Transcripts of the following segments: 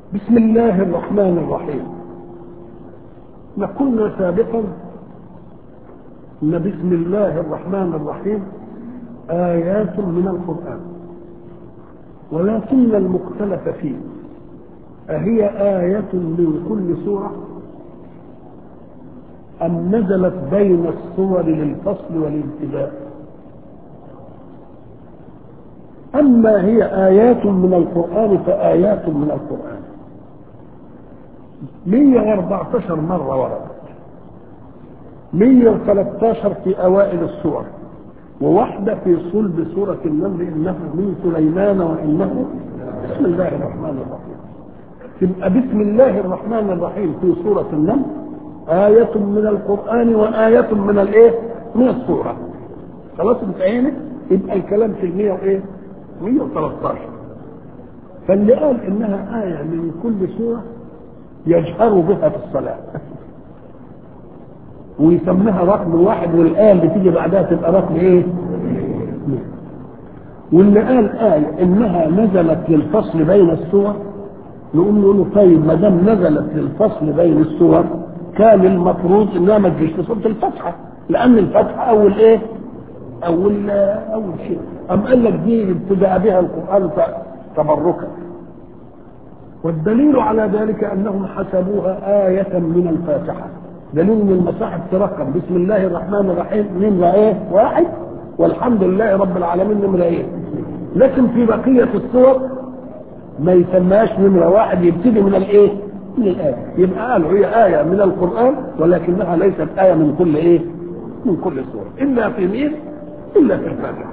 بسم الله الرحمن الرحيم قلنا سابقا ان بسم الله الرحمن الرحيم ايات من القران ولكن المختلف فيه أهي آية من كل سورة أم نزلت بين الصور للفصل والابتداء أما هي آيات من القرآن فآيات من القرآن 114 مرة وردت 113 في أوائل السور وواحدة في صلب سورة النمل إنه من سليمان وإنه بسم الله الرحمن الرحيم تبقى بسم الله الرحمن الرحيم في سورة النمل آية من القرآن وآية من الإيه؟ من السورة خلاص انتهينا يبقى الكلام في المية وإيه؟ 113 فاللي قال إنها آية من كل سورة يجهر بها في الصلاة ويسميها رقم واحد والآية اللي تيجي بعدها تبقى رقم إيه؟ واللي قال آية إنها نزلت للفصل بين السور نقوم نقول له طيب ما دام نزلت للفصل بين السور كان المفروض انها ما تجيش في سوره الفاتحه لان الفاتحه اول ايه؟ اول اول شيء ام قال لك دي ابتدأ بها القران تبركا والدليل على ذلك انهم حسبوها آية من الفاتحة دليل ان المصاحف ترقم بسم الله الرحمن الرحيم نمرة ايه؟ واحد والحمد لله رب العالمين نمرة ايه؟ لكن في بقية الصور ما يسماش نمرة واحد يبتدي من الايه؟ من الآية يبقى قالوا هي آية من القرآن ولكنها ليست آية من كل ايه؟ من كل سورة إلا في مين؟ إلا في الفاتحة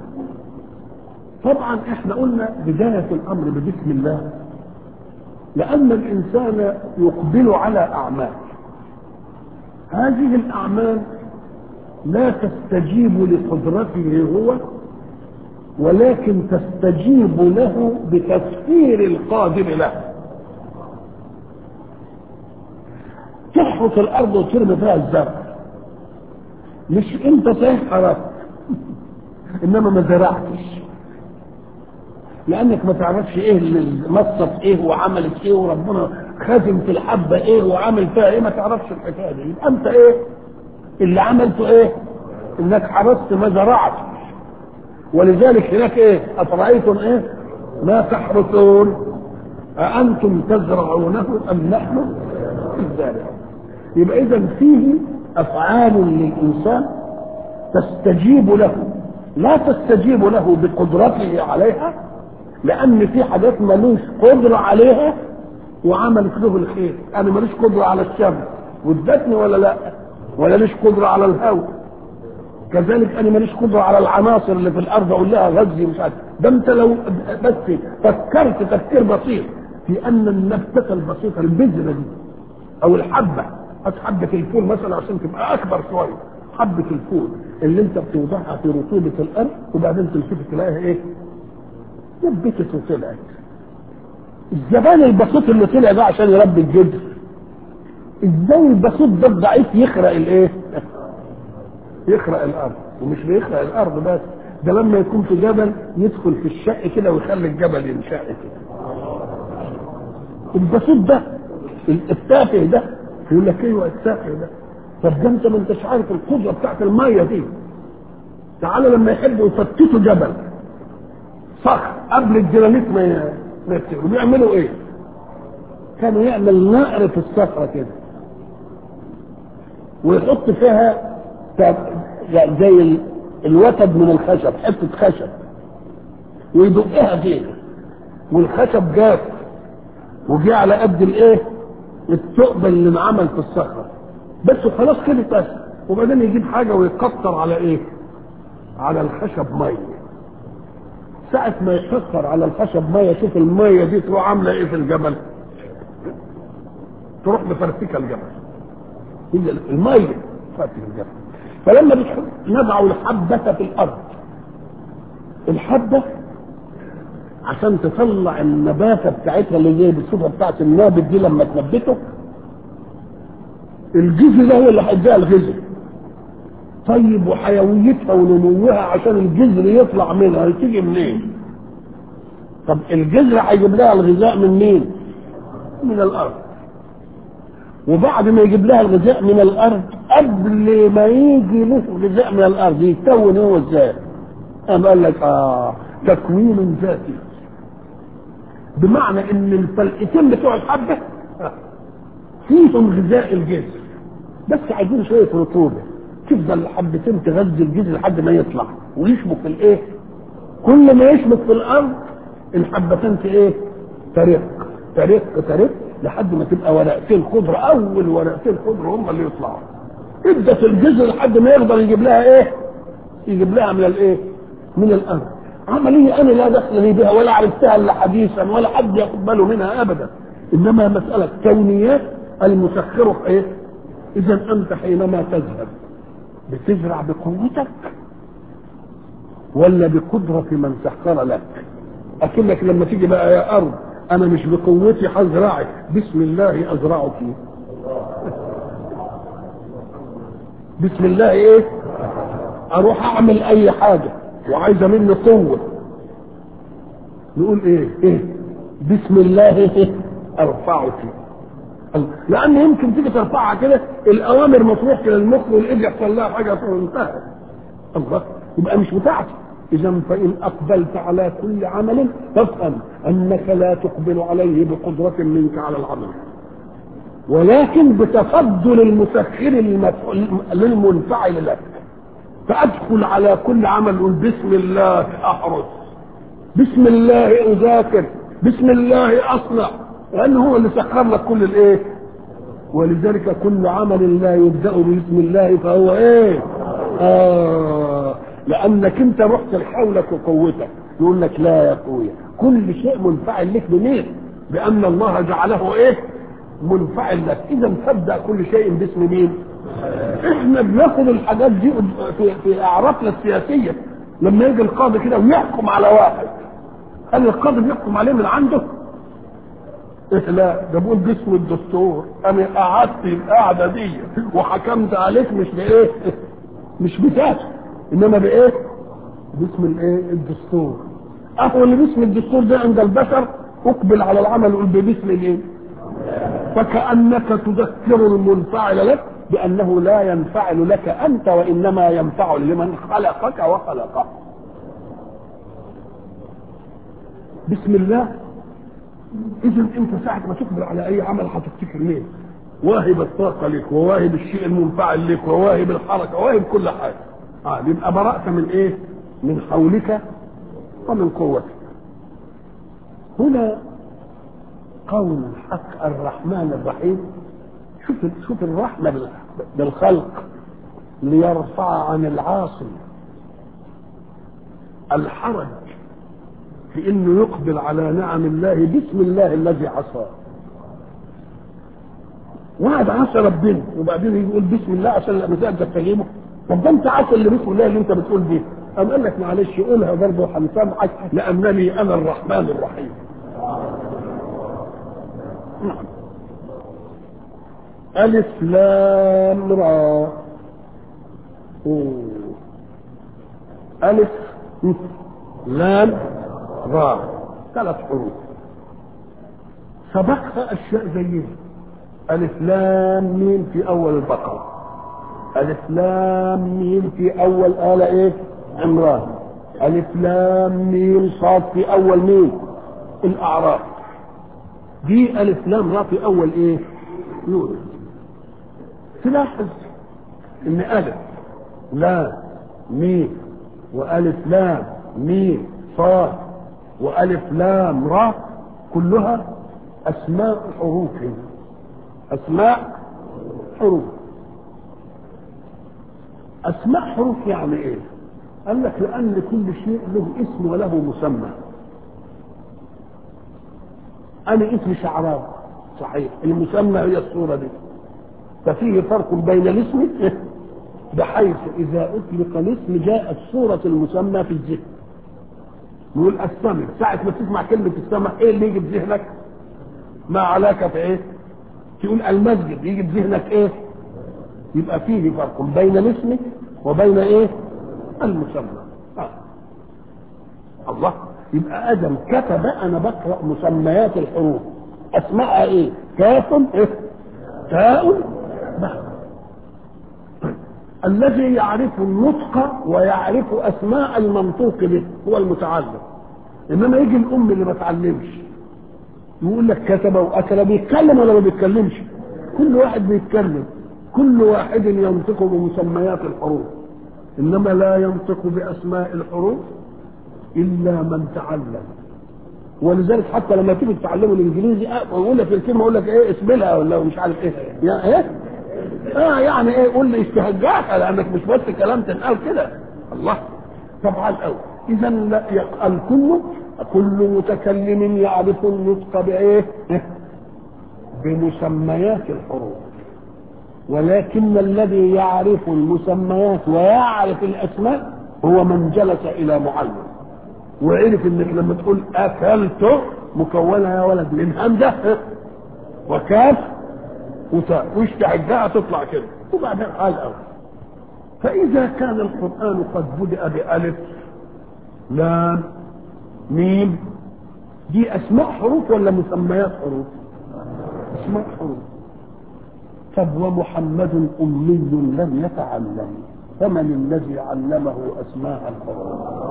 طبعا احنا قلنا بداية الأمر ببسم الله لأن الإنسان يقبل على أعمال هذه الأعمال لا تستجيب لقدرته هو ولكن تستجيب له بتسخير القادر له تحرث الارض وترمي فيها الزرع مش انت صحيح حرثت انما ما زرعتش لانك ما تعرفش ايه اللي مصت ايه وعملت ايه وربنا خاتم في الحبه ايه وعامل فيها ايه ما تعرفش الحكايه دي يبقى انت ايه اللي عملته ايه انك حرثت ما زرعتش ولذلك هناك ايه افرايتم ايه ما تحرثون أأنتم تزرعونه أم نحن الزارعون يبقى إذا فيه أفعال للإنسان تستجيب له لا تستجيب له بقدرته عليها لأن في حاجات ملوش قدرة عليها وعملت له الخير أنا ماليش قدرة على الشمس وادتني ولا لا ولا ليش قدرة على الهواء كذلك انا ماليش قدره على العناصر اللي في الارض اقول لها غذي مش عارف ده انت لو بس فكرت تفكير بسيط في ان النبته البسيطه البذره دي او الحبه هات حبه الفول مثلا عشان تبقى اكبر شويه حبه الفول اللي انت بتوضعها في رطوبه الارض وبعدين تلتفت تلاقيها ايه؟ نبتت وطلعت الزبان البسيط اللي طلع ده عشان يربي الجدر ازاي البسيط ده الضعيف يخرق الايه؟ يخرق الارض ومش بيخرق الارض بس ده لما يكون في جبل يدخل في الشق كده ويخلي الجبل ينشق كده البسيط ده التافه ده يقول لك ايوه التافه ده طب ده انت ما انتش عارف القدره بتاعت الميه دي تعالى لما يحبوا يفتتوا جبل صخر قبل الجرانيت ما ما يفتحوا بيعملوا ايه؟ كانوا يعمل نقر في الصخره كده ويحط فيها زي الوتد من الخشب حته خشب ويدقها فيها والخشب جاف وجه على قد الايه الثقب اللي انعمل في الصخره بس خلاص كده بس وبعدين يجيب حاجه ويكتر على ايه على الخشب ميه ساعة ما يكتر على الخشب ميه شوف الميه دي تروح عامله ايه في الجبل تروح مفرتكه الجبل هي الميه فرتك الجبل فلما بتحط نضع الحبة في الأرض الحبة عشان تطلع النباتة بتاعتها اللي زي بالصفة بتاعت النابت دي لما تنبته الجذر ده هو اللي هيديها الغذاء طيب وحيويتها ونموها عشان الجذر يطلع منها تيجي منين؟ طب الجذر هيجيب لها الغذاء من مين؟ من الارض وبعد ما يجيب لها الغذاء من الارض قبل ما يجي له غذاء من الارض يتكون هو ازاي؟ قام قال لك اه تكوين ذاتي بمعنى ان الفلقتين بتوع الحبه فيهم غذاء الجذر بس عايزين شويه رطوبه تفضل الحبتين تغذي الجذر لحد ما يطلع ويشبك في الايه؟ كل ما يشبك في الارض الحبتين في ايه؟ ترق ترق ترق لحد ما تبقى ورقتين خضره اول ورقتين خضره هم اللي يطلعوا ادت الجذر لحد ما يقدر يجيب لها ايه؟ يجيب لها من الايه؟ من الارض عمليه انا لا دخل لي بها ولا عرفتها الا حديثا ولا حد ياخد باله منها ابدا انما مساله كونيات المسخر في ايه؟ اذا انت حينما تذهب بتزرع بقوتك ولا بقدرة من سخر لك أكنك لما تيجي بقى يا أرض أنا مش بقوتي هزرعك بسم الله أزرعك بسم الله إيه أروح أعمل أي حاجة وعايزة مني قوة نقول إيه إيه بسم الله إيه أرفعك لأن يمكن تيجي ترفعها كده الأوامر مطروح كده المخ والإيد يحصل لها حاجة تروح انتهت الله يبقى مش بتاعتي إذا فإن أقبلت على كل عمل فافهم أنك لا تقبل عليه بقدرة منك على العمل ولكن بتفضل المسخر المفعول للمنفعل لك فأدخل على كل عمل أقول بسم الله أحرس بسم الله أذاكر بسم الله أصنع لأنه هو اللي سخر لك كل الإيه ولذلك كل عمل لا يبدأ باسم الله فهو إيه آه لانك انت رحت لحولك وقوتك يقول لك لا يا اخويا كل شيء منفعل لك بمين بان الله جعله ايه منفعل لك اذا تبدا كل شيء باسم مين احنا بناخد الحاجات دي في, في اعرافنا السياسيه لما يجي القاضي كده ويحكم على واحد هل القاضي بيحكم عليه من عنده إيه لا ده بقول باسم الدستور انا قعدت القعده دي وحكمت عليك مش بايه مش بتاعتي انما بايه باسم الايه الدستور اهو اللي باسم الدستور ده عند البشر اقبل على العمل يقول باسم الايه فكانك تذكر المنفعل لك بانه لا ينفعل لك انت وانما ينفع لمن خلقك وخلقه بسم الله اذا انت ساعه ما تقبل على اي عمل هتفتكر مين واهب الطاقه لك وواهب الشيء المنفعل لك وواهب الحركه وواهب كل حاجه اه يبقى برأت من ايه من حولك ومن قوتك هنا قول حق الرحمن الرحيم شوف شوف الرحمه بالخلق ليرفع عن العاصي الحرج في انه يقبل على نعم الله بسم الله الذي عصاه واحد عصى ربنا وبعدين يقول بسم الله عشان المسائل تستجيبه طب ده انت عسل اللي بسم الله اللي انت بتقول دي قام قال لك معلش قولها برضه هنسامحك لانني انا الرحمن الرحيم نعم الف لام را الف لام را ثلاث حروف سبقها اشياء زيها الف لام ميم في اول البقره ألف لام ميم في أول آلة إيه؟ عمران ألف لام ميم صاد في أول مين؟ الأعراف دي ألف لام را في أول إيه؟ يونس تلاحظ إن ألف لام ميم وألف لام ميم صاد وألف لام را كلها أسماء حروف أسماء حروف اسماء حروف يعني ايه قال لك لان كل شيء له اسم وله مسمى انا اسمي شعراوي صحيح المسمى هي الصورة دي ففيه فرق بين الاسم بحيث اذا اطلق الاسم جاءت صورة المسمى في الذهن نقول السمع ساعة ما تسمع كلمة السمع ايه اللي يجي في ذهنك ما علاقة في ايه تقول المسجد يجي في ذهنك ايه يبقى فيه فرق بين الاسم وبين ايه المسمى آه. الله يبقى ادم كتب انا بقرا مسميات الحروف اسماء ايه كاف إيه؟ تاء باء طيب. الذي يعرف النطق ويعرف اسماء المنطوق به هو المتعلم انما يجي الام اللي ما تعلمش يقول لك كتب واكل بيتكلم ولا ما بيتكلمش كل واحد بيتكلم كل واحد ينطق بمسميات الحروف انما لا ينطق باسماء الحروف الا من تعلم ولذلك حتى لما تيجي تتعلموا الانجليزي يقول لك الكلمه يقول لك ايه اسمها ولا مش عارف ايه يعني ايه اه يعني ايه قول لي استهجاك لانك مش بس كلام تنقال كده الله طبعا الاول اذا الكل كل متكلم يعرف النطق بايه بمسميات الحروف ولكن الذي يعرف المسميات ويعرف الاسماء هو من جلس الى معلم وعرف انك لما تقول اكلت مكونه يا ولد من همزه وكاف وتاء واشتعجها تطلع كده وبعدين حال اول فاذا كان القران قد بدا بالف لام ميم دي اسماء حروف ولا مسميات حروف اسماء حروف طب ومحمد أمي لم يتعلم فمن الذي علمه أسماء الحروف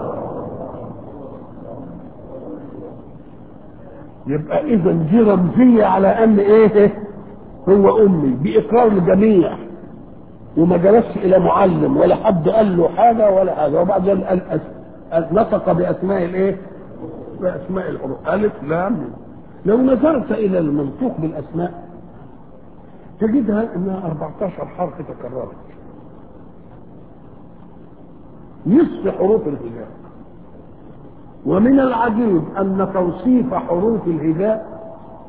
يبقى إذا دي رمزية على أن إيه هو أمي بإقرار الجميع وما جلسش إلى معلم ولا حد قال له حاجة ولا حاجة وبعدين قال أس... نطق بأسماء الإيه؟ بأسماء الحروف ألف لام لو نظرت إلى المنطوق بالأسماء تجدها انها 14 حرف تكررت نصف حروف الهجاء ومن العجيب ان توصيف حروف الهجاء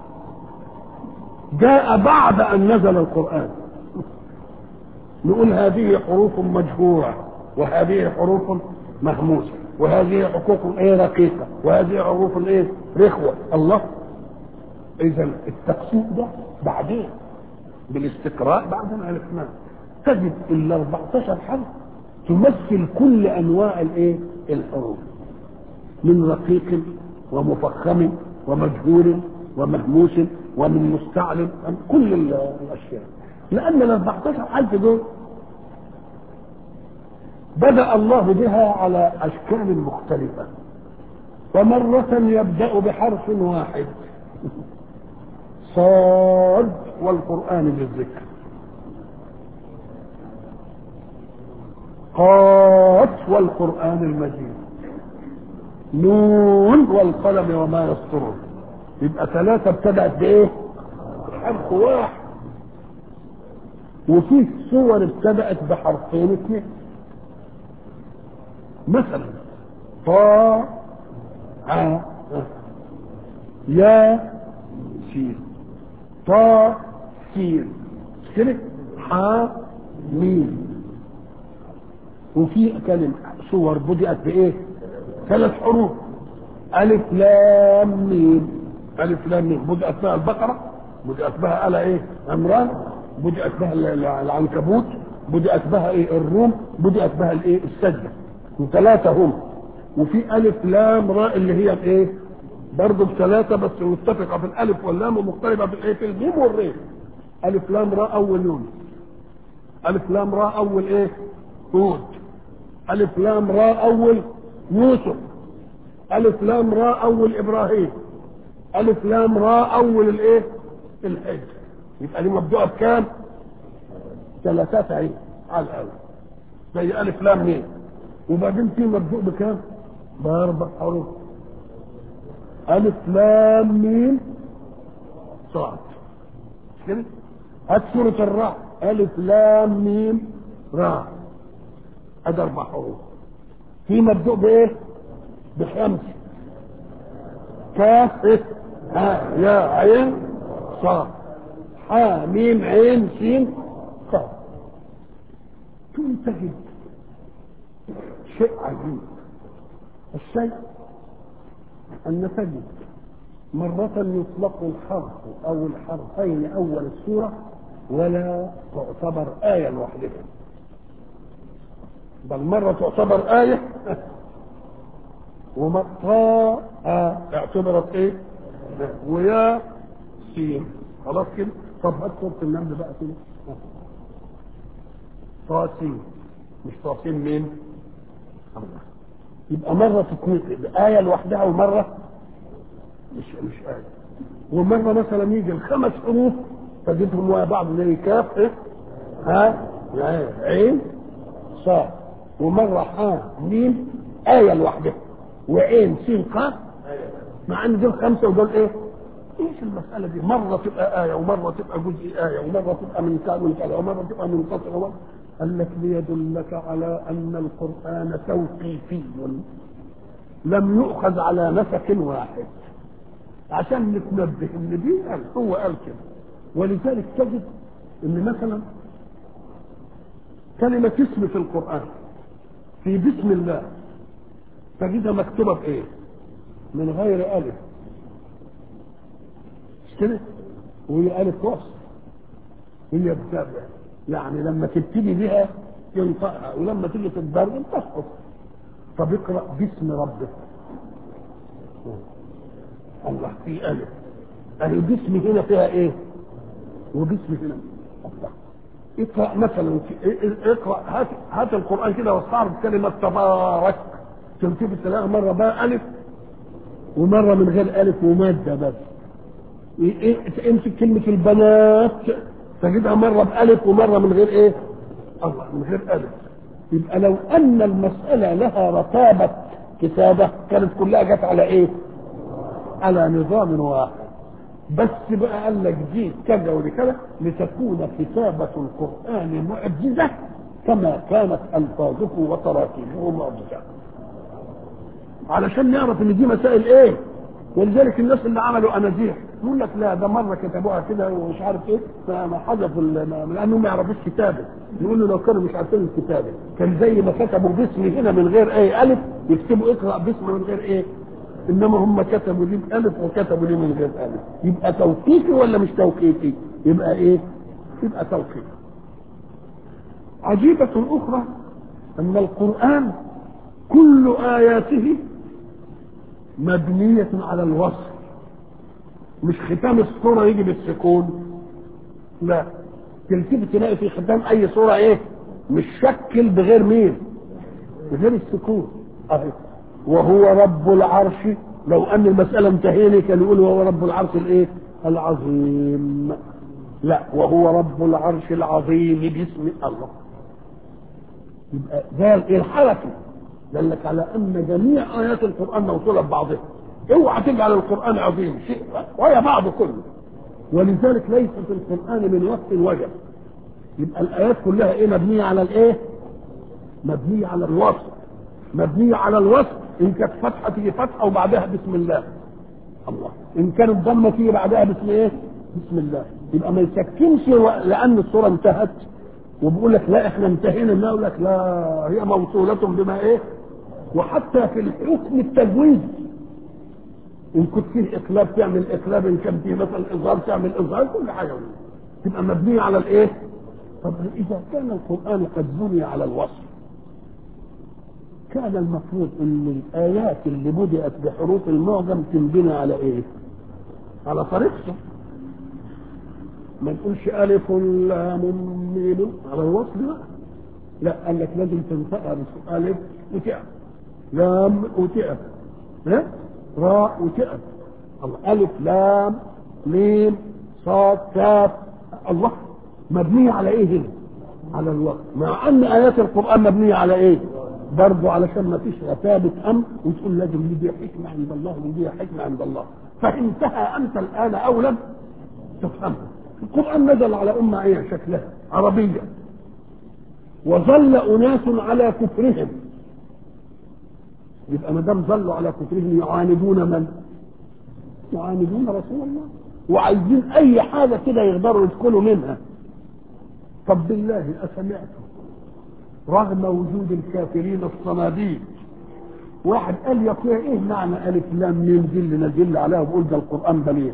جاء بعد ان نزل القران نقول هذه حروف مجهوره وهذه حروف مهموسه وهذه حقوق ايه رقيقه وهذه حروف ايه رخوه الله اذا التقسيم ده بعدين بالاستقراء بعد ما عرفناه تجد ال 14 حرف تمثل كل انواع الايه؟ الحروف من رقيق ومفخم ومجهول ومهموس ومن مستعلم كل الاشياء لان ال 14 حرف دول بدأ الله بها على أشكال مختلفة ومرة يبدأ بحرف واحد صاد والقرآن بالذكر قاف والقرآن المجيد نون والقلم وما يسطرون يبقى ثلاثة ابتدأت بإيه؟ حرف واحد وفي صور ابتدأت بحرفين اثنين مثلا طا ع يا سين طا سين كده ح ميم وفي كلمة صور بدأت بإيه؟ ثلاث حروف ألف لام ميم ألف لام ميم بدأت بها البقرة بدأت بها آلة إيه؟ عمران بدأت بها العنكبوت بدأت بها إيه؟ الروم بدأت بها الإيه؟ السجدة وثلاثة هم وفي ألف لام راء اللي هي الإيه؟ برضه بثلاثة بس متفقة في الألف واللام ومختلفة في الإيه؟ في الميم والري ألف لام راء أول نون ألف لام راء أول إيه؟ هود ألف لام راء أول يوسف ألف لام راء أول إبراهيم ألف لام راء أول الإيه؟ الحج يبقى دي مبدوءة بكام؟ ثلاثات عين على الأول زي ألف لام ميم وبعدين في مبدوء بكام؟ بأربع حروف ألف لام ميم صاد كده؟ هات سورة الرعد ألف لام ميم راء أدي أربع حروف في مبدوء بإيه؟ بخمس كاف إيه؟ ها يا عين صاد ح ميم عين سين صاد تنتهي شيء عجيب الشيء أن تجد مرة يطلق الحرف أو الحرفين أول السورة ولا تعتبر آية لوحدها بل مرة تعتبر آية ومرة اعتبرت إيه؟ ويا سين خلاص كده طب هات سوره النمل بقى كده طاسين مش طاسين مين؟ الله يبقى مرة تكون آية لوحدها ومرة مش مش آية ومرة مثلا يجي الخمس حروف تجدهم مع بعض زي كاف إيه؟ ها عين صاد ومرة حاء ميم آية لوحدها وعين سين قاف مع ان دول خمسة ودول ايه؟ ايش المسألة دي؟ مرة تبقى آية ومرة تبقى جزء آية ومرة تبقى من كذا من كذا ومرة تبقى منقطعة قال لك ليدلك على أن القرآن توقيفي لم يؤخذ على نسق واحد عشان نتنبه ان دي قال هو قال كده ولذلك تجد ان مثلا كلمة اسم في القرآن في بسم الله تجدها مكتوبة بإيه؟ من غير ألف مش كده؟ وهي ألف وصف هي بتابع يعني لما تبتدي بها ينطقها ولما تيجي تتبرد تسقط طب اقرا باسم ربك الله في الف اهي باسم هنا فيها ايه وباسم هنا الله اقرا مثلا اقرا هات هات القران كده واستعرض كلمه تبارك تلتفت تلاقيها مره بقى الف ومره من غير الف وماده بس امسك كلمه البنات تجدها مره بالف ومره من غير ايه؟ الله من غير الف يبقى لو ان المساله لها رتابه كتابه كانت كلها جت على ايه؟ على نظام واحد بس بقى قال لك دي كذا ودي كذا لتكون كتابه القران معجزه كما كانت الفاظه وتراكيبه معجزه علشان نعرف ان دي مسائل ايه ولذلك الناس اللي عملوا اناجيح يقول لك لا ده مره كتبوها كده ومش عارف ايه فما حذفوا لانهم ما يعرفوش كتابه يقول له لو كانوا مش عارفين الكتابه كان زي ما كتبوا باسم هنا من غير ايه الف يكتبوا اقرا باسم من غير ايه انما هم كتبوا دي بالف وكتبوا دي من غير الف يبقى توقيفي ولا مش توقيفي يبقى ايه يبقى توقيفي عجيبة أخرى أن القرآن كل آياته مبنية على الوصف مش ختام الصورة يجي بالسكون لا تلتفت تلاقي في ختام أي صورة إيه مش شكل بغير مين بغير السكون أهي وهو رب العرش لو أن المسألة انتهينا كان يقول وهو رب العرش الإيه العظيم لا وهو رب العرش العظيم باسم الله يبقى ده الحركة دلك على ان جميع ايات القران موصوله ببعضها اوعى تجعل القران عظيم شيء ويا بعض كله ولذلك ليس في القران من وقت وجب يبقى الايات كلها ايه مبنيه على الايه مبنيه على الوصف مبنيه على الوصف ان كانت فتحه تيجي فتحه وبعدها بسم الله الله ان كانت ضمه تيجي بعدها بسم ايه بسم الله يبقى ما يسكنش لان الصوره انتهت وبيقول لك لا احنا انتهينا منها يقول لك لا هي موصولة بما ايه وحتى في الحكم التجويز ان كنت فيه اقلاب تعمل اقلاب ان كان فيه مثلا اظهار تعمل اظهار كل حاجه تبقى مبنيه على الايه؟ طب اذا كان القران قد بني على الوصف كان المفروض ان الايات اللي بدات بحروف المعجم تنبني على ايه؟ على طريقته ما نقولش الف لام ميم على الوصل لا لا قال لك لازم تنطقها الف وتقف لام وتقف ها راء وتقف الله الف لام ميم صاد كاف الله مبنيه على ايه هنا؟ على الوقت مع ان ايات القران مبنيه على ايه؟ برضه علشان ما فيش ثابت امر وتقول لازم دي حكمه عند الله ودي حكمه عند الله فانتهى انت الان او لم تفهمها القرآن نزل على أمة إيه شكلها عربية وظل أناس على كفرهم يبقى ما دام ظلوا على كفرهم يعاندون من؟ يعاندون رسول الله وعايزين أي حاجة كده يقدروا يدخلوا منها طب بالله أسمعتم رغم وجود الكافرين الصناديق واحد قال يا اخويا ايه معنى الف لام ميم دي اللي نزل عليها وبقول ده القران بليغ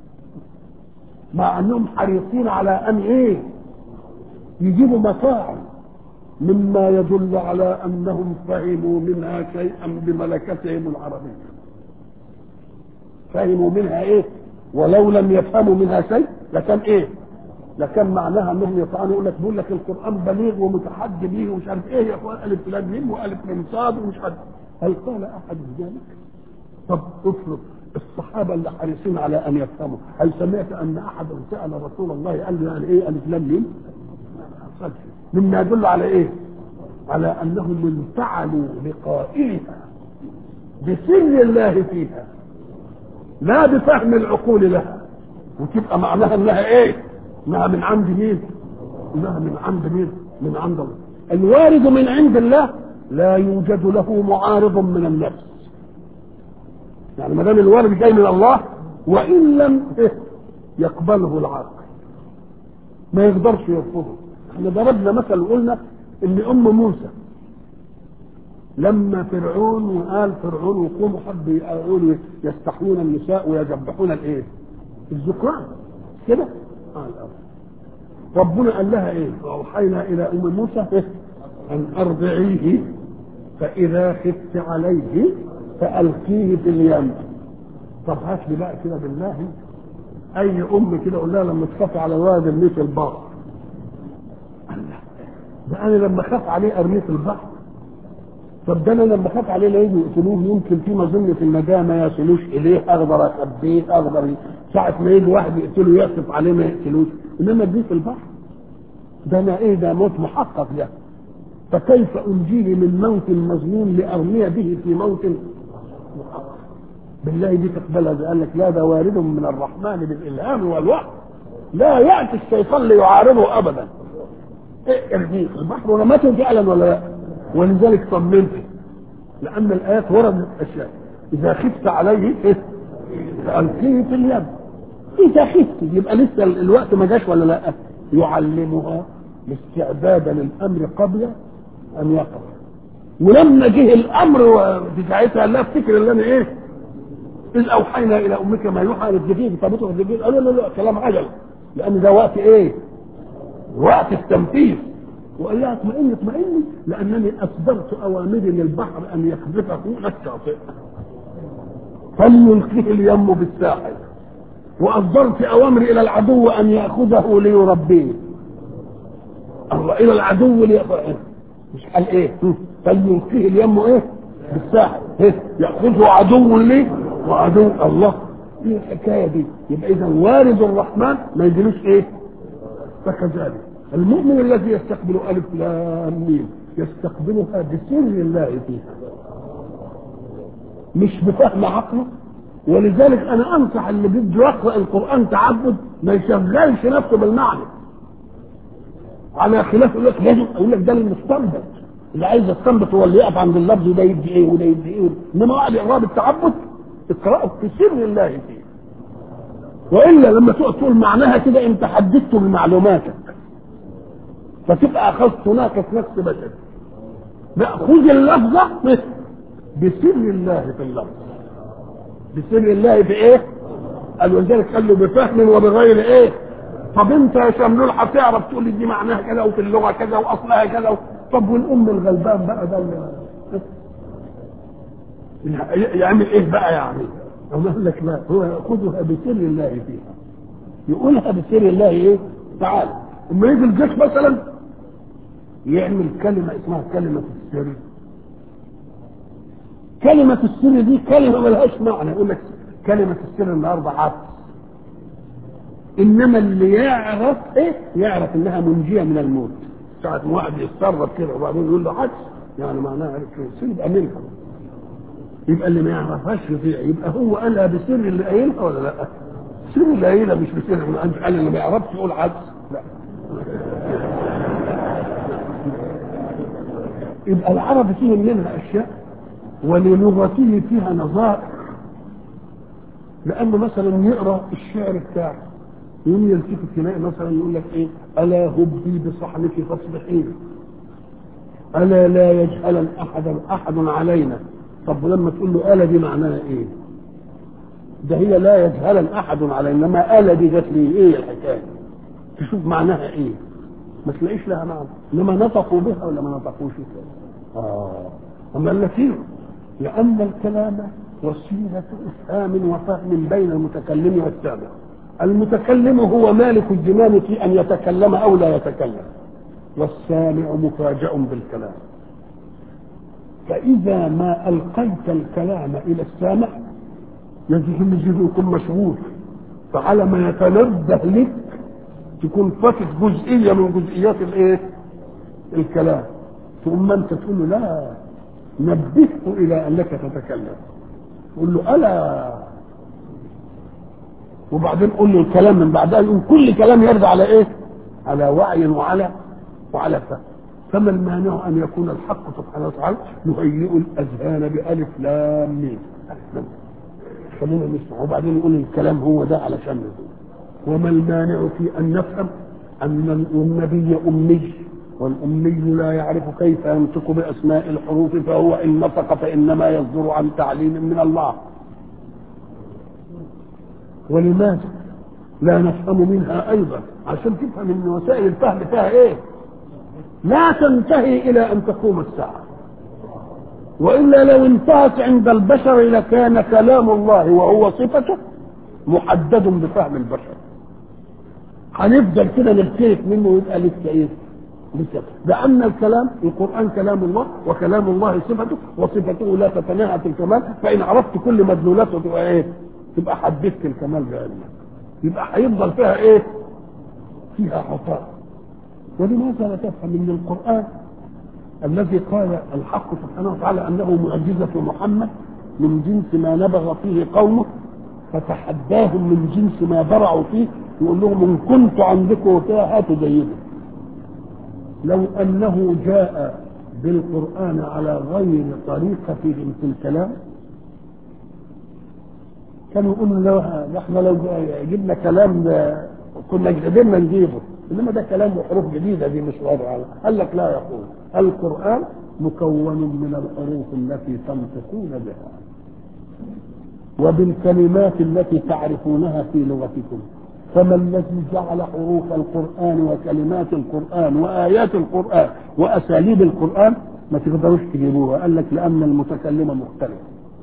مع انهم حريصين على ان ايه يجيبوا مطاعم مما يدل على انهم فهموا منها شيئا بملكتهم العربيه فهموا منها ايه ولو لم يفهموا منها شيء لكان ايه لكان معناها انهم يطعنوا يقول لك بيقول لك القران بليغ ومتحدي به ومش عارف ايه يا اخوان الف لام ميم والف من صاد ومش عارف هل قال احد ذلك؟ طب افرض الصحابه اللي حريصين على ان يفهموا هل سمعت ان احدا سال رسول الله قال له يعني ايه الف لام ميم؟ مما يدل على ايه؟ على انهم انفعلوا لقائلها بسر الله فيها لا بفهم العقول لها وتبقى معناها انها ايه؟ انها من عند مين؟ انها من عند مين؟ من عند الله. الوارد من عند الله لا يوجد له معارض من النفس. يعني ما دام الوارد جاي من الله وان لم يقبله العقل. ما يقدرش يرفضه. احنا ضربنا مثل وقلنا ان ام موسى لما فرعون وقال فرعون وقوموا حب يقولوا يستحيون النساء ويذبحون الايه؟ الذكران كده؟ قال ربنا قال لها ايه؟ واوحينا الى ام موسى إيه؟ ان ارضعيه فاذا خفت عليه فالقيه في اليم. طب هات لي بقى كده بالله اي ام كده قول لها لما تخاف على الولد ارميه في البحر. ده انا لما اخاف عليه ارميه في البحر. طب ده انا لما اخاف عليه لا يجوا يقتلوه يمكن في مظنه النجاه ما يصلوش اليه اقدر اخبيه اقدر ساعه ما يجي واحد يقتله يقصف عليه ما يقتلوش انما دي في البحر ده انا ايه ده موت محقق ده فكيف انجيه من موت مظنون لارمي به في موت محقق بالله دي تقبلها قال لك لا ده وارد من الرحمن بالالهام والوحي لا ياتي الشيطان ليعارضه ابدا إيه ارميه في البحر ورمته فعلا ولا لا ولذلك طمنت لان الايات وردت اشياء اذا خفت عليه إيه؟ فالقيه في اليم اذا خفت يبقى لسه الوقت ما جاش ولا لا يعلمها الاستعداد للامر قبل ان يقع ولما جه الامر في ساعتها قال لها افتكر اللي انا ايه اذ اوحينا الى امك ما يوحى للجديد فبطل الجديد قالوا لا لا كلام عجل لان ده وقت ايه وقت التنفيذ وقال لها اطمئني اطمئني لانني اصدرت اوامري للبحر ان يقذفه الى الشاطئ فليلقيه اليم بالساحل واصدرت اوامري الى العدو ان ياخذه ليربيه الله الى العدو ليأخذه مش قال ايه فليلقيه اليم ايه بالساحل إيه؟ ياخذه عدو لي وعدو الله ايه الحكايه دي يبقى اذا وارد الرحمن ما يجيلوش ايه فكذلك المؤمن الذي يستقبل ألف لام ميم يستقبلها بسر الله فيها مش بفهم عقله ولذلك انا انصح اللي بده يقرا القران تعبد ما يشغلش نفسه بالمعنى على خلاف يقول لك لازم اقول لك ده المستنبط اللي عايز يستنبط هو اللي يقف عند اللفظ وده يدي ايه وده يدي ايه انما واحد يقرا بالتعبد اقراه بسر الله فيه والا لما تقعد تقول معناها كده انت حددته بمعلوماتك فتبقى اخذت ناقص نفس بشر لا خذ اللفظه بسر الله في اللفظ بسر الله في ايه؟ قال ولذلك قال له بفهم وبغير ايه؟ طب انت يا شملول هتعرف تقول لي دي معناها كذا وفي اللغه كذا واصلها كذا و... طب والام الغلبان بقى ده اللي يعمل ايه بقى يعني؟ قال لك لا هو خذها بسر الله فيها يقولها بسر الله ايه؟ تعال اما يجي الجيش مثلا يعمل كلمه اسمها كلمه السر كلمة السر دي كلمة ملهاش معنى يقول لك كلمة السر النهارده عبس إنما اللي يعرف إيه؟ يعرف إنها منجية من الموت ساعة ما واحد يتصرف كده وبعدين يقول له عبس يعني معناها عرف السر يبقى منها يبقى اللي ما يعرفهاش يطيع يبقى هو قالها بسر اللي قايلها ولا لا؟ سر اللي قايلها مش بسر انت قال اللي ما يعرفش يقول عبس لا يبقى العرب فيهم منها اشياء وللغته فيها نظائر لانه مثلا يقرا الشعر بتاعه يوم يلتفت تلاقي مثلا يقول لك ايه الا هبي بصحنك فاصبحين الا لا يجهل احدا احد علينا طب ولما تقول له الا دي معناها ايه ده هي لا يجهل احد علينا ما الا دي جت لي ايه الحكايه تشوف معناها ايه ما تلاقيش لها معنى انما نطقوا بها ولا ما نطقوش اه اما قال لك ايه لأن الكلام وسيلة إفهام وفهم بين المتكلم والسامع المتكلم هو مالك الزمان في أن يتكلم أو لا يتكلم والسامع مفاجأ بالكلام فإذا ما ألقيت الكلام إلى السامع يجب يكون مشغول فعلى ما يتنبه لك تكون فاتت جزئية من جزئيات الايه؟ الكلام ثم انت تقول له لا نبهه الى انك تتكلم قول له الا وبعدين قول له الكلام من بعدها يقول كل كلام يرجع على ايه؟ على وعي وعلى وعلى فهم فما المانع ان يكون الحق سبحانه وتعالى يهيئ الاذهان بالف لام ميم خلينا نسمع وبعدين يقول الكلام هو ده علشان نقول وما المانع في ان نفهم ان النبي امي والامي لا يعرف كيف ينطق باسماء الحروف فهو ان نطق فانما يصدر عن تعليم من الله ولماذا لا نفهم منها ايضا عشان تفهم ان وسائل الفهم فيها ايه لا تنتهي الى ان تقوم الساعه والا لو انتهت عند البشر لكان كلام الله وهو صفته محدد بفهم البشر هنفضل كده نبتلك منه ويبقى لسه ايه؟ لسه لان الكلام القران كلام الله وكلام الله صفته وصفته لا تتناهى في الكمال فان عرفت كل مدلولاته تبقى ايه؟ تبقى حددت الكمال بعلمك يبقى هيفضل فيها ايه؟ فيها عطاء ولماذا لا تفهم ان القران الذي قال الحق سبحانه وتعالى انه معجزه محمد من جنس ما نبغ فيه قومه فتحداهم من جنس ما برعوا فيه يقول لهم ان كنت عندكم وفيها هاتوا زيكم لو انه جاء بالقران على غير طريقتهم في الكلام كانوا يقولوا لو احنا لو جبنا كلام كنا قدرنا نجيبه انما ده كلام وحروف جديده دي مش واضحه قال لك لا يقول القران مكون من الحروف التي تنطقون بها وبالكلمات التي تعرفونها في لغتكم فما الذي جعل حروف القرآن وكلمات القرآن وآيات القرآن وأساليب القرآن ما تقدروش تجيبوها قال لك لأن المتكلم مختلف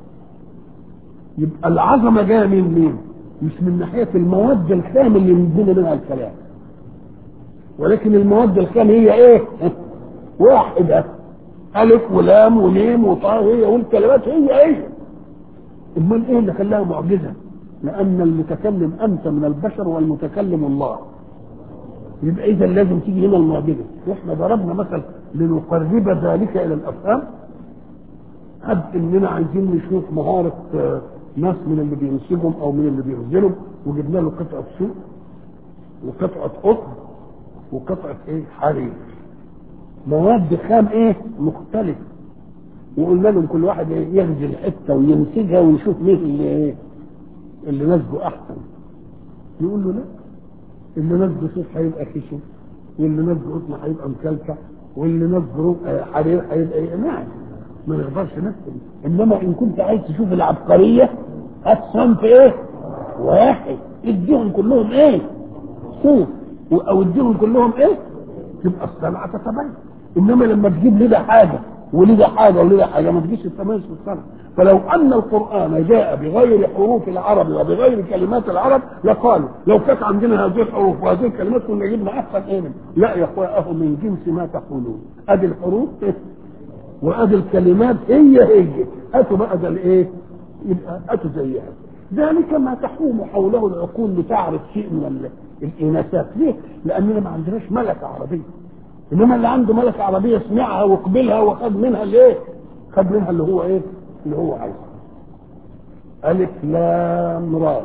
يبقى العظمة جاية من مين؟ مش من ناحية المواد الخام اللي ينزل منها الكلام ولكن المواد الخام هي ايه؟ واحدة ألف ولام وميم وطاء هي والكلمات هي هي امال ايه اللي خلاها معجزه؟ لان المتكلم انت من البشر والمتكلم الله. يبقى اذا لازم تيجي هنا المعجزه، واحنا ضربنا مثل لنقرب ذلك الى الافهام قد اننا عايزين نشوف مهاره ناس من اللي بينسجهم او من اللي بيغزلهم وجبنا له قطعه سوق وقطعه قطن وقطعه ايه؟ حرير. مواد خام ايه؟ مختلفه. وقلنا لهم كل واحد ايه يغزل حته وينسجها ويشوف مين اللي ايه اللي نسجه احسن يقول له لا اللي نسجه صوف هيبقى خشن واللي نسجه قطن هيبقى مكلكع واللي نسجه حرير هيبقى ايه نعم ما نقدرش نكتب انما ان كنت عايز تشوف العبقريه هات صنف ايه واحد اديهم كلهم ايه صوف او اديهم كلهم ايه تبقى الصنعه تتبين انما لما تجيب لي ده حاجه ولده حاجه ولده حاجه ما تجيش التميز في الصنعه فلو ان القران جاء بغير حروف العرب وبغير كلمات العرب لقالوا لو كانت عندنا هذه الحروف وهذه الكلمات كنا جبنا احسن ايه من لا يا اخويا اهو من جنس ما تقولون ادي الحروف وادي الكلمات هي هي هاتوا بقى ده الايه يبقى هاتوا زيها ذلك ما تحوم حوله العقول لتعرف شيء من الاناثات ليه؟ لاننا ما عندناش ملكه عربيه انما اللي عنده ملكه عربيه سمعها وقبلها وخد منها الايه؟ خد منها اللي هو ايه؟ اللي هو عايزه. الف لام را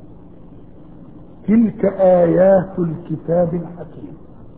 تلك ايات الكتاب الحكيم.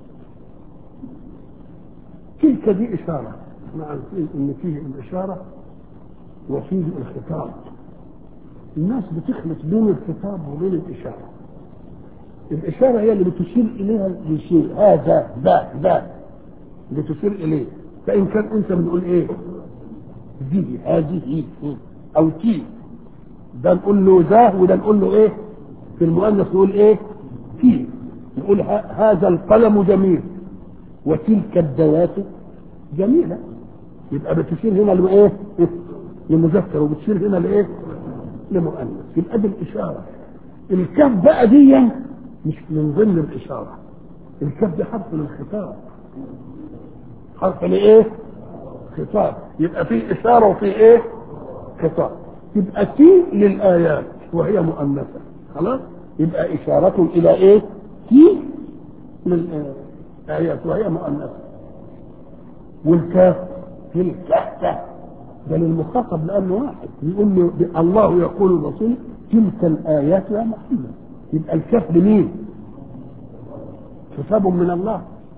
تلك دي اشاره احنا عارفين ان فيه الاشاره وفيه الخطاب. الناس بتخلط بين الخطاب وبين الاشاره. الإشارة هي اللي بتشير إليها لشيء هذا ذا ذا بتشير إليه فإن كان أنثى بنقول إيه؟ دي هذه أو تي ده نقول له ذا وده نقول له إيه؟ في المؤنث نقول إيه؟ تي نقول هذا القلم جميل وتلك الذوات جميلة يبقى بتشير هنا لإيه؟ لمذكر وبتشير هنا لايه؟ لمؤنث يبقى دي الاشاره الكاف بقى دي مش من ضمن الاشاره الكاف دي حرف للخطاب حرف لايه؟ خطاب يبقى في اشاره وفي ايه؟ خطاب يبقى تي للايات وهي مؤنثه خلاص؟ يبقى اشاره الى ايه؟ تي للايات وهي مؤنثه والكاف تلك ده للمخاطب لانه واحد يقول له الله يقول الرسول تلك الايات يا محمد يبقى الكاف لمين؟ خطاب من الله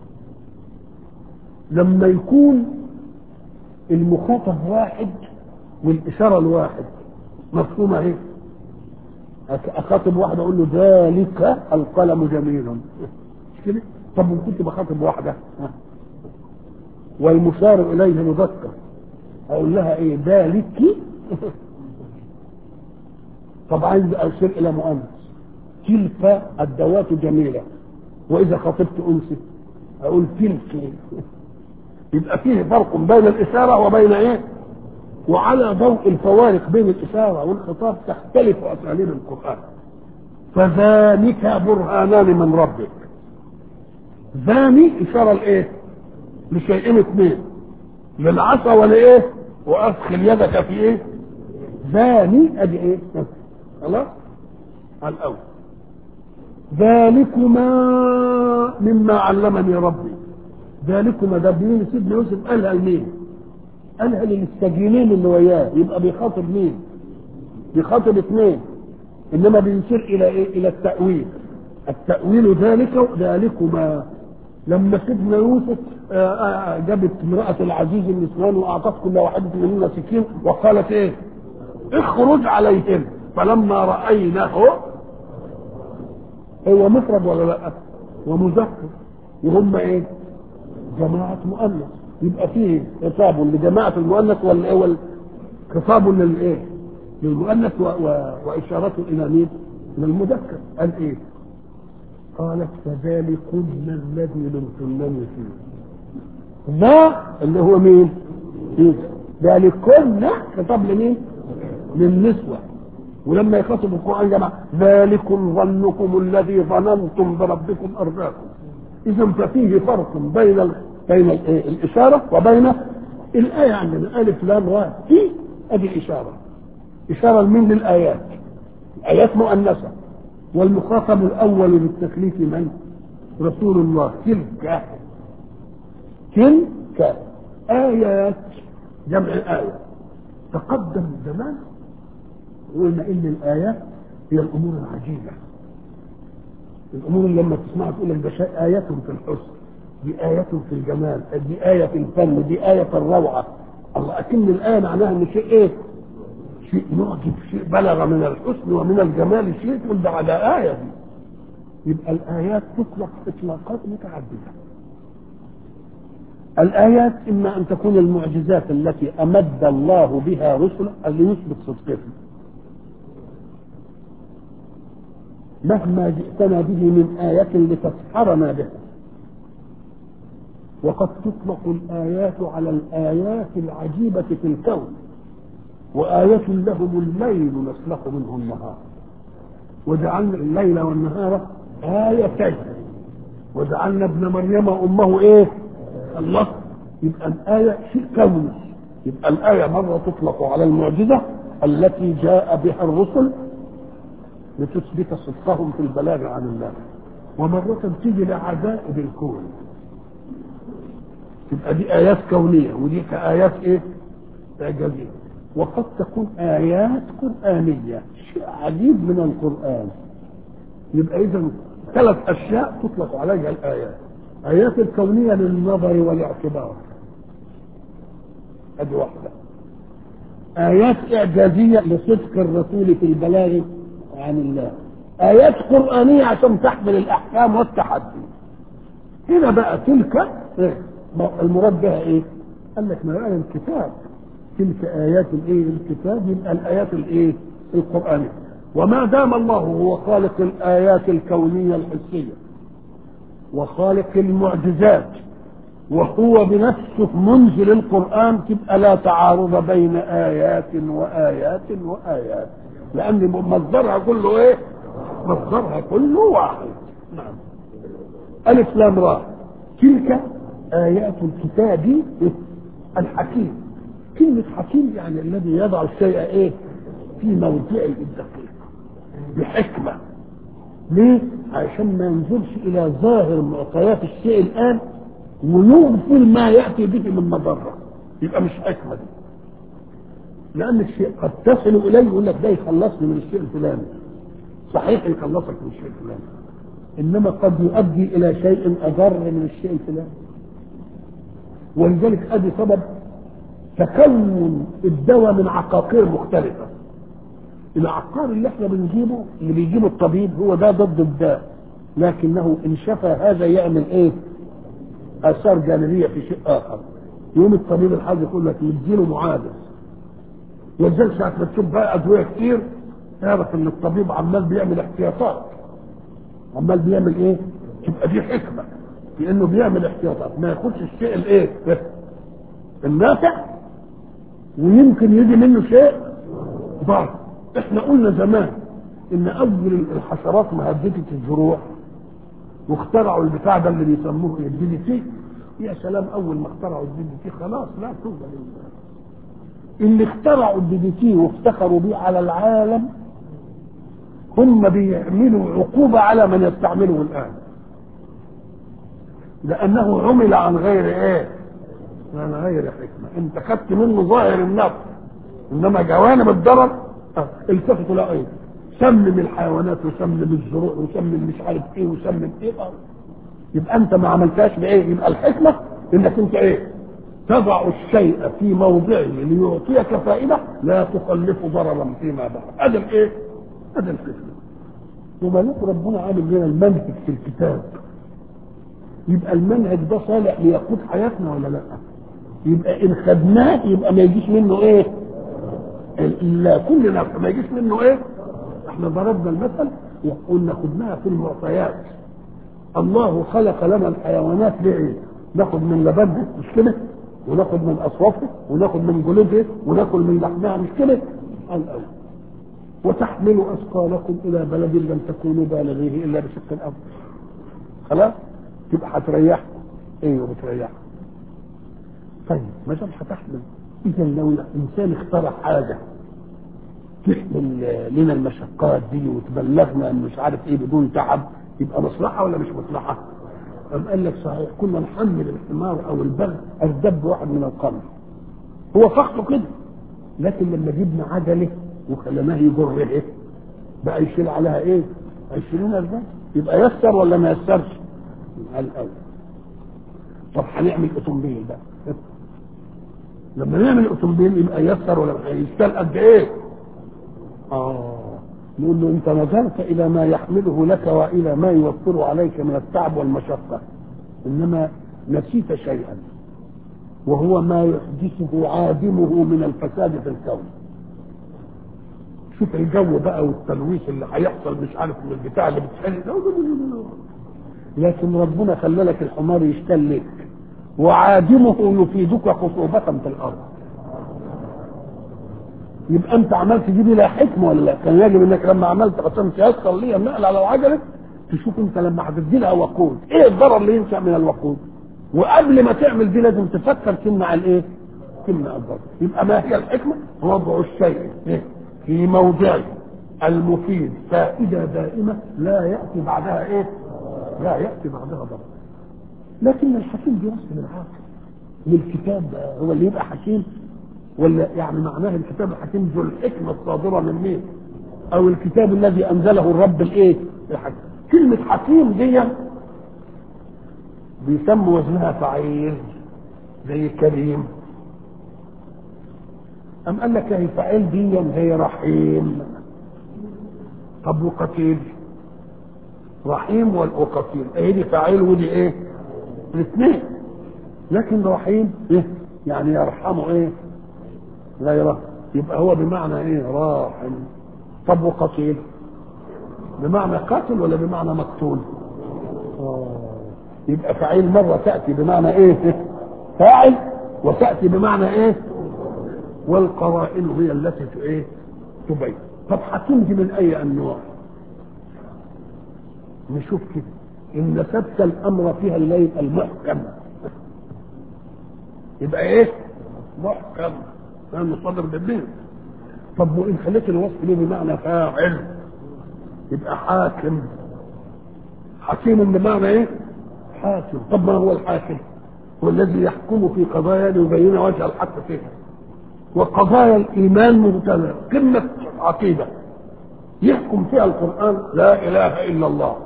لما يكون المخاطب واحد والإشارة الواحد مفهومة ايه؟ أخاطب واحد أقول له ذلك القلم جميل مش كده؟ طب وإن كنت بخاطب واحدة والمشار إليه مذكر أقول لها إيه ذلك طب عايز أشير إلى مؤنث تلك الدوات جميلة وإذا خاطبت أنثى أقول تلك يبقى فيه فرق بين الإشارة وبين إيه؟ وعلى ضوء الفوارق بين الإشارة والخطاب تختلف أساليب القرآن فذلك برهانان من ربك ذاني إشارة لإيه؟ لشيئين اثنين للعصا ولإيه؟ وأدخل يدك في إيه؟ ذاني أدي إيه؟ خلاص؟ على الأول ذلكما مما علمني ربي ذلكما ده بمين سيدنا يوسف قالها لمين؟ قالها للسجينين اللي وياه يبقى بيخاطب مين؟ بيخاطب اثنين انما بيشير الى ايه؟ الى التأويل التأويل ذلك ذلكما لما سيدنا يوسف جابت امرأة العزيز النسوان وأعطت كل واحدة منهن سكين وقالت إيه؟ اخرج عليهم فلما رأيناه هو مفرد ولا لا؟ ومذكر وهم إيه؟ جماعة مؤنث يبقى فيه خطاب لجماعة المؤنث ولا إيه؟ خطاب للإيه؟ للمؤنث و... و... وإشارته إلى مين؟ للمذكر قال إيه؟ قالت فذلكن الذي لمتنني فيه ذا اللي هو مين ذلكن خطاب لمين للنسوة ولما يخاطب القرآن جماعة ذلكم ظنكم الذي ظننتم بربكم أرضاكم إذا ففيه فرق بين ال... بين ال... الإشارة وبين الآية عندنا ألف لام راء في أدي إشارة إشارة لمين للآيات آيات مؤنثة والمخاطب الأول للتكليف من؟ رسول الله تلك تلك آيات جمع آية تقدم زمان قلنا إن الآيات هي الأمور العجيبة الأمور اللي لما تسمعها تقول لك ده آية في الحسن دي آية في الجمال دي آية في الفن دي آية في الروعة الله أكن الآية معناها إن شيء إيه؟ شيء معجب شيء بلغ من الحسن ومن الجمال شيء تقول ده على آية دي يبقى الآيات تطلق إطلاقات متعددة الآيات إما أن تكون المعجزات التي أمد الله بها رسله اللي يثبت صدقهم مهما جئتنا به من آية لتسحرنا بها وقد تطلق الآيات على الآيات العجيبة في الكون وآية لهم الليل نسلخ منه النهار وجعلنا الليل والنهار آيتين وجعلنا ابن مريم أمه إيه؟ الله يبقى الآية شيء كوني يبقى الآية مرة تطلق على المعجزة التي جاء بها الرسل لتثبت صدقهم في البلاغ عن الله ومرة تيجي لعجائب الكون تبقى دي آيات كونية ودي كآيات إيه؟ إعجازية وقد تكون آيات قرآنية شيء عجيب من القرآن يبقى إذا ثلاث أشياء تطلق عليها الآيات آيات الكونية للنظر والاعتبار هذه واحدة آيات إعجازية لصدق الرسول في البلاغ عن الله آيات قرآنية عشان تحمل الأحكام والتحدي هنا بقى تلك إيه؟ المراد بها إيه؟ قال لك ما قال الكتاب تلك آيات الإيه؟ الكتاب يبقى الآيات الإيه؟ القرآنية وما دام الله هو خالق الآيات الكونية الحسية وخالق المعجزات وهو بنفسه منزل القرآن تبقى لا تعارض بين آيات وآيات وآيات لأن مصدرها كله إيه؟ مصدرها كله واحد نعم ألف لام را تلك آيات الكتاب الحكيم كلمة حكيم يعني الذي يضع الشيء إيه؟ في موضعه الدقيق بحكمة ليه؟ عشان ما ينظرش إلى ظاهر معطيات الشيء الآن ويغفل ما يأتي به من مضرة يبقى مش حكمة دي لأن الشيء قد تصل إليه يقول لك ده يخلصني من الشيء الفلاني صحيح يخلصك من الشيء الفلاني إنما قد يؤدي إلى شيء أضر من الشيء الفلاني ولذلك أدي سبب تكون الدواء من عقاقير مختلفة العقار اللي احنا بنجيبه اللي بيجيبه الطبيب هو ده ضد الداء لكنه ان شفى هذا يعمل ايه اثار جانبيه في شيء اخر يوم الطبيب الحاج يقول لك نديله معادل ولذلك ساعه ما تشوف بقى ادويه كتير اعرف ان الطبيب عمال بيعمل احتياطات عمال بيعمل ايه تبقى دي حكمه في انه بيعمل احتياطات ما ياخدش الشيء الايه النافع ويمكن يجي منه شيء ضار احنا قلنا زمان ان اول الحشرات مهدده الزروع واخترعوا البتاع ده اللي بيسموه الدي دي تي يا سلام اول ما اخترعوا الدي دي تي خلاص لا توبه لله اللي اخترعوا الدي دي تي وافتخروا بيه على العالم هم بيعملوا عقوبه على من يستعمله الان لانه عمل عن غير ايه عن غير حكمه انت خدت منه ظاهر النفع انما جوانب الضرر التفتوا لا ايه سمم الحيوانات وسمم الزروع وسمم مش عارف ايه وسمم ايه يبقى انت ما عملتهاش بايه يبقى الحكمه انك انت ايه تضع الشيء في موضعه ليعطيك فائده لا تكلف ضررا فيما بعد ادم ايه ادم الحكمه ومالك ربنا عامل لنا المنهج في الكتاب يبقى المنهج ده صالح ليقود حياتنا ولا لا يبقى ان خدناه يبقى ما يجيش منه ايه لا كل نفع ما يجيش منه ايه احنا ضربنا المثل وقلنا خدناها في المعطيات الله خلق لنا الحيوانات ليه ناخد من لبنها مش كده وناخد من اصوافها وناخد من جلودها وناكل من لحمها مش كده الاول وتحملوا اثقالكم الى بلد لم تكونوا بالغيه الا بشق الارض خلاص تبقى هتريحكم ايوه بتريحكم طيب ما دام هتحمل اذا لو الانسان اخترع حاجه تحمل لنا المشقات دي وتبلغنا ان مش عارف ايه بدون تعب يبقى مصلحه ولا مش مصلحه؟ قام قال لك صحيح كنا نحمل الحمار او البغل اردب واحد من القمر هو فخره كده لكن لما جبنا عجله وخليناه يجر ايه؟ بقى يشيل عليها ايه؟ 20 ازاي؟ يبقى يسر ولا ما يسرش؟ قال الاول طب هنعمل اوتومبيل بقى لما نعمل اوتومبيل يبقى يسر ولا يشتغل قد ايه؟ اه نقول له انت نظرت الى ما يحمله لك والى ما يوفر عليك من التعب والمشقه انما نسيت شيئا وهو ما يحدثه عادمه من الفساد في الكون شوف الجو بقى والتلويث اللي هيحصل مش عارف من البتاع اللي بتحل لكن ربنا خلى لك الحمار يشتل لك وعادمه يفيدك خصوبة في الأرض يبقى أنت عملت دي بلا حكمة ولا لا؟ كان يجب إنك لما عملت عشان تيسر لي النقل على العجلة تشوف أنت لما هتدي لها وقود، إيه الضرر اللي ينشأ من الوقود؟ وقبل ما تعمل دي لازم تفكر تمنع الإيه؟ تمنع الضرر، يبقى ما هي الحكمة؟ وضع الشيء في موضعه المفيد فائدة دائمة لا يأتي بعدها إيه؟ لا يأتي بعدها ضرر. لكن الحكيم بيرسم العاقل للكتاب هو اللي يبقى حكيم ولا يعني معناه الكتاب الحكيم ذو الحكمه الصادره من مين؟ او الكتاب الذي انزله الرب الايه؟ الحكيم كلمه حكيم دي بيسموا وزنها فعيل زي كريم أم قال لك هي فعيل دي زي رحيم طب وقتيل رحيم والقتيل ايه دي فعيل ودي ايه؟ الاثنين لكن رحيم إيه؟ يعني يرحمه ايه غيره يبقى هو بمعنى ايه راحم طب وقتيل بمعنى قاتل ولا بمعنى مقتول آه. يبقى فعيل مرة تأتي بمعنى ايه فاعل وتأتي بمعنى ايه والقرائن هي التي ت- ايه تبين طب هتنجي من اي انواع نشوف كده ان ثبت الامر فيها الليل المحكم يبقى ايه محكم لانه صدر بالليل طب وان خليت الوصف له بمعنى فاعل يبقى حاكم حكيم بمعنى ايه حاكم طب ما هو الحاكم هو الذي يحكم في قضايا ليبين وجه الحق فيها وقضايا الايمان مبتلى قمه عقيده يحكم فيها القران لا اله الا الله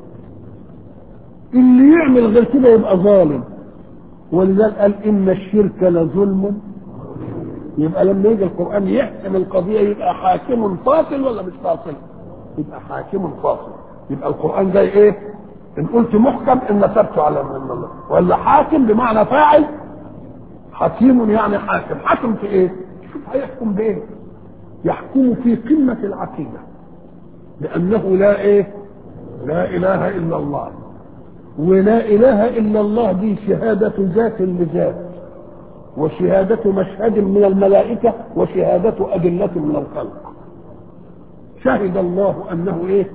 اللي يعمل غير كده يبقى ظالم ولذلك قال ان الشرك لظلم يبقى لما يجي القران يحكم القضيه يبقى حاكم فاصل ولا مش فاصل يبقى حاكم فاصل يبقى القران زي ايه ان قلت محكم ان نسبته على من الله ولا حاكم بمعنى فاعل حكيم يعني حاكم حاكم في ايه شوف هيحكم بايه يحكم في قمه العقيده لانه لا ايه لا اله الا الله ولا اله الا الله دي شهاده ذات لذات وشهادة مشهد من الملائكة وشهادة أدلة من الخلق شهد الله أنه إيه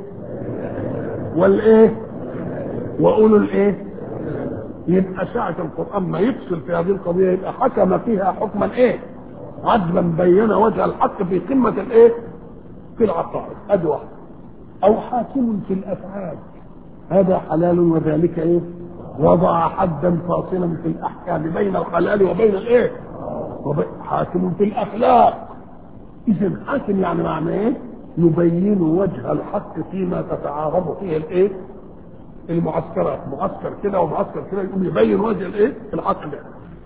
والإيه وأولو الإيه يبقى ساعة القرآن ما يفصل في هذه القضية يبقى حكم فيها حكما إيه عدلا بين وجه الحق في قمة الإيه في العقائد أدي واحد أو حاكم في الأفعال هذا حلال وذلك إيه وضع حدا فاصلا في الاحكام بين الحلال وبين الايه؟ وبين حاكم في الاخلاق اذا حاكم يعني معنى ايه؟ يبين وجه الحق فيما تتعارض فيه الايه؟ المعسكرات معسكر كده ومعسكر كده يقوم يبين وجه الايه؟ الحق ده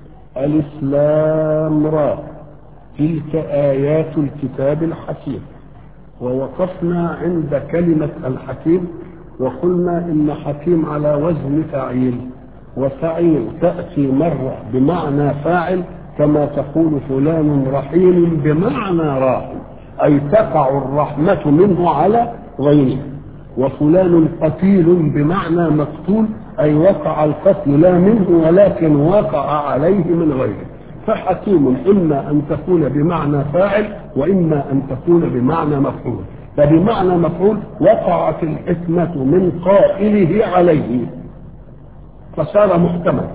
الاسلام را تلك ايات الكتاب الحكيم ووقفنا عند كلمه الحكيم وقلنا ان حكيم على وزن فعيل وفعيل تاتي مره بمعنى فاعل كما تقول فلان رحيم بمعنى راحم اي تقع الرحمه منه على غيره وفلان قتيل بمعنى مقتول اي وقع القتل لا منه ولكن وقع عليه من غيره فحكيم اما ان تكون بمعنى فاعل واما ان تكون بمعنى مفعول فبمعنى مفعول وقعت الحكمة من قائله عليه فصار محكما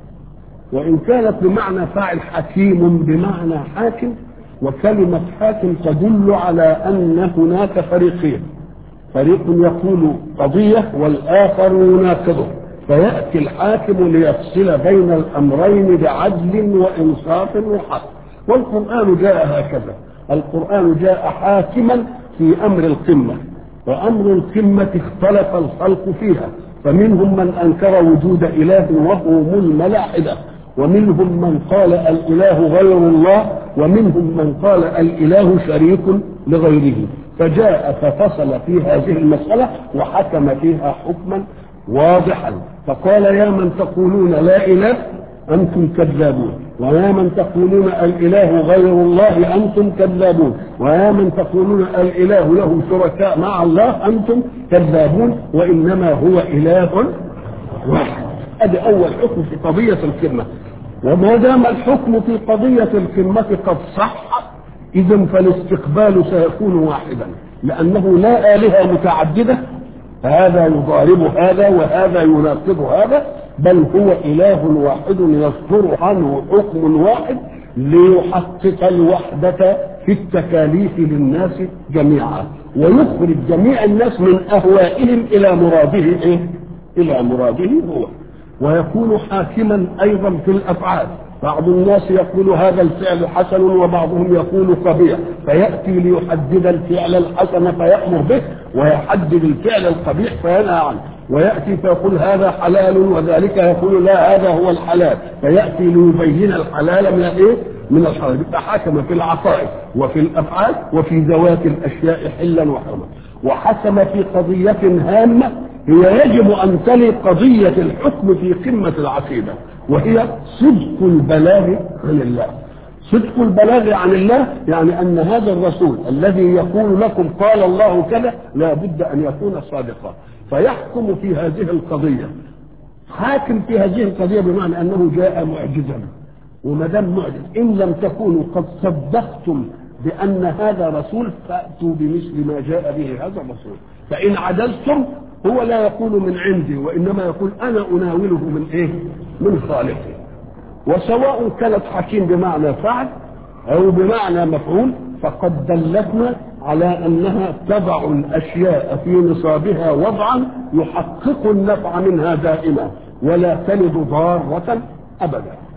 وإن كانت بمعنى فاعل حكيم بمعنى حاكم وكلمة حاكم تدل على أن هناك فريقين فريق يقول قضية والآخر يناقضه فيأتي الحاكم ليفصل بين الأمرين بعدل وإنصاف وحق والقرآن جاء هكذا القرآن جاء حاكما في امر القمه وامر القمه اختلف الخلق فيها فمنهم من انكر وجود اله وهم الملاحده ومنهم من قال الاله غير الله ومنهم من قال الاله شريك لغيره فجاء ففصل في هذه المساله وحكم فيها حكما واضحا فقال يا من تقولون لا اله انتم كذابون ويا من تقولون الاله غير الله انتم كذابون ويا من تقولون الاله له شركاء مع الله انتم كذابون وانما هو اله واحد ادي اول حكم في قضيه الكلمه وما دام الحكم في قضيه الكلمه قد صح اذا فالاستقبال سيكون واحدا لانه لا الهه متعدده هذا يضارب هذا وهذا يناقض هذا بل هو إله واحد يصدر عنه حكم واحد ليحقق الوحدة في التكاليف للناس جميعا ويخرج جميع الناس من أهوائهم إلى مراده إيه؟ إلى مراده هو ويكون حاكما أيضا في الأفعال بعض الناس يقول هذا الفعل حسن وبعضهم يقول قبيح فيأتي ليحدد الفعل الحسن فيأمر به ويحدد الفعل القبيح فينهى عنه ويأتي فيقول هذا حلال وذلك يقول لا هذا هو الحلال فيأتي ليبين الحلال من الايه؟ من الحرام يبقى حكم في العقائد وفي الافعال وفي ذوات الاشياء حلا وحرما وحكم في قضية هامة هي يجب ان تلي قضية الحكم في قمة العقيدة وهي صدق البلاغ عن الله صدق البلاغ عن الله يعني ان هذا الرسول الذي يقول لكم قال الله كذا لا بد ان يكون صادقا فيحكم في هذه القضية حاكم في هذه القضية بمعنى أنه جاء معجزا وما دام معجز إن لم تكونوا قد صدقتم بأن هذا رسول فأتوا بمثل ما جاء به هذا الرسول فإن عدلتم هو لا يقول من عندي وإنما يقول أنا أناوله من إيه؟ من خالقي وسواء كانت حكيم بمعنى فعل أو بمعنى مفعول فقد دلتنا على أنها تضع الأشياء في نصابها وضعا يحقق النفع منها دائما ولا تلد ضارة أبدا